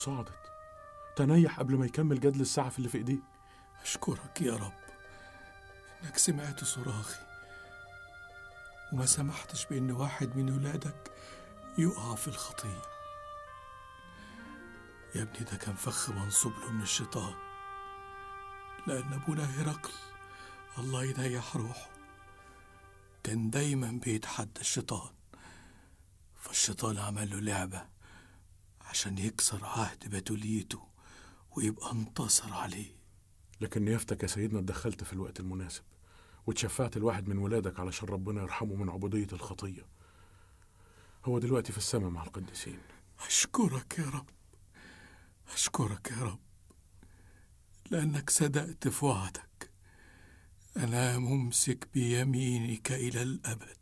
صعدت تنيح قبل ما يكمل جدل السعف اللي في ايديه أشكرك يا رب إنك سمعت صراخي وما سمحتش بإن واحد من ولادك يقع في الخطية يا ابني ده كان فخ منصوب له من الشيطان لأن أبونا هرقل الله يريح روحه كان دايما بيتحدى الشيطان فالشيطان عمل له لعبة عشان يكسر عهد بتوليته ويبقى انتصر عليه لكن نيافتك يا سيدنا اتدخلت في الوقت المناسب وتشفعت الواحد من ولادك علشان ربنا يرحمه من عبودية الخطية هو دلوقتي في السماء مع القديسين أشكرك يا رب أشكرك يا رب لأنك صدقت في وعدك أنا ممسك بيمينك إلى الأبد